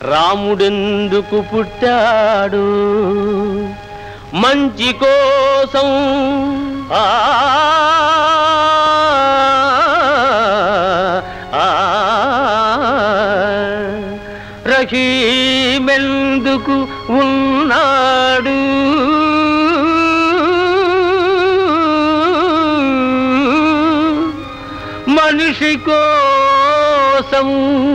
రాముడెందుకు పుట్టాడు మంచి కోసం ఆ ఆ, రహీమెందుకు ఉన్నాడు మనిషి కోసం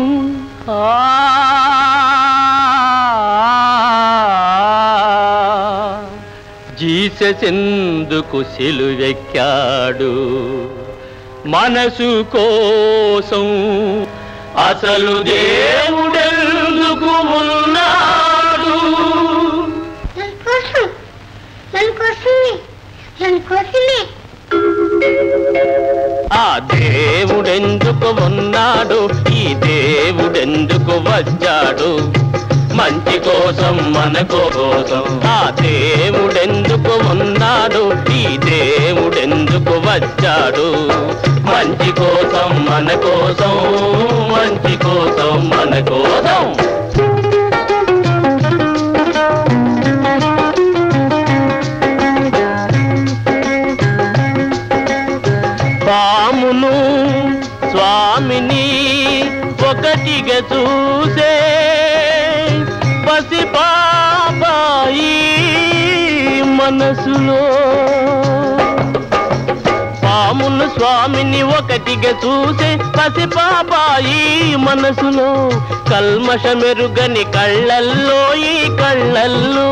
జీసెందుకు సిలువెక్కాడు మనసు కోసం అసలు దేవుడెందుకు ఉన్నాడు నన్ను కోసం నన్ను కోసమే నన్ను కోసమే ఆ దేవుడెందుకు ఉన్నాడు ఈ దేవుడెందుకు వచ్చాడు మంచి కోసం మన కోసం ఆ దేవుడెందుకు ఉన్నాడు ఈ దేవుడెందుకు వచ్చాడు మంచి కోసం మన కోసం మంచి కోసం మన కోసం పామును స్వామిని ఒకటిగా చూసే పసి పాపాయి మనసులో పామును స్వామిని ఒకటిగా చూసే పసి పాపాయి మనసులో కల్మషమెరుగని కళ్ళల్లో ఈ కళ్ళల్లో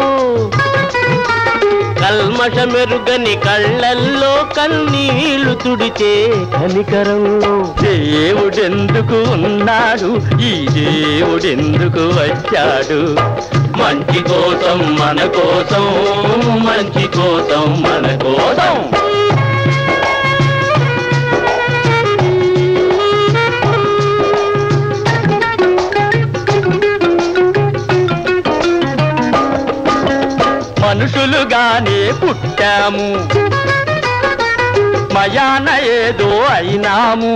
కల్మషమెరుగని కళ్ళల్లో కన్నీళ్లు తుడిచే కనికరంలో దేవుడెందుకు ఉన్నాడు ఈ దేవుడెందుకు వచ్చాడు మంచి కోసం మన కోసం మంచి కోసం మన కోసం మనుషులుగానే పుట్టాము మయాన ఏదో అయినాము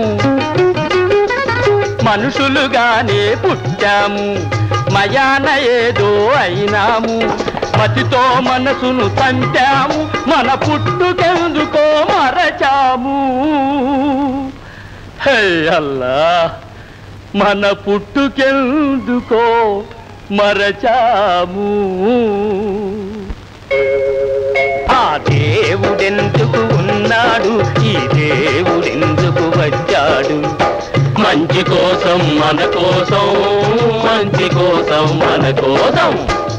మనుషులుగానే పుట్టాము మయాన ఏదో అయినాము మతితో మనసును తంటాము మన పుట్టుకెందుకో మరచాము హే అల్లా మన పుట్టుకెందుకో మరచాము ఆ దేవుడెందుకు ఉన్నాడు ఈ దేవుడెందుకు వచ్చాడు మంచి కోసం మన కోసం మంచి కోసం మన కోసం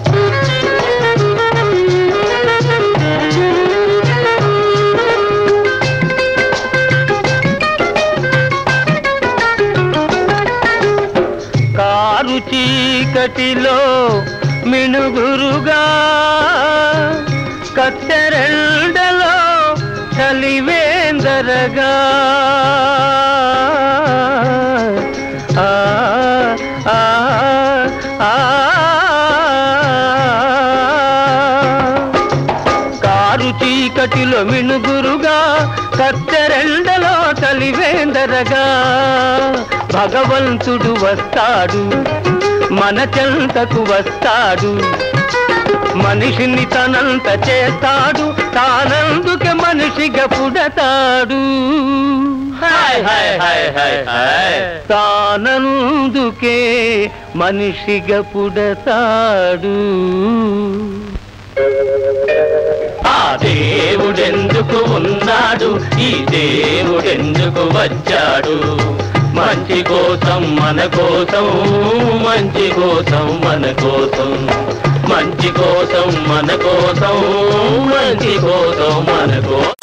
కారు చీకటిలో మినుగురుగా కత్తెరెండలో చలివేందరగా ఆ, ఆ, ఆ, కారు చీకటిలో మినుగురుగా కత్తెరెండలో చలివేందరగా భగవంతుడు వస్తాడు మన చెంతకు వస్తాడు మనిషిని తనంత చేస్తాడు తానందుకే మనిషిగా పుడతాడు hi hi hi hi hi తానందుకే మనిషిగా పుడతాడు ఆ దేవుడెందుకు ఉన్నాడు ఈ దేవుడెందుకు వచ్చాడు మంచి కోసం మన కోసం మంచి కోసం మన కోసం మంచి కోసం మన కోసం మంచి కోసం మన కోసం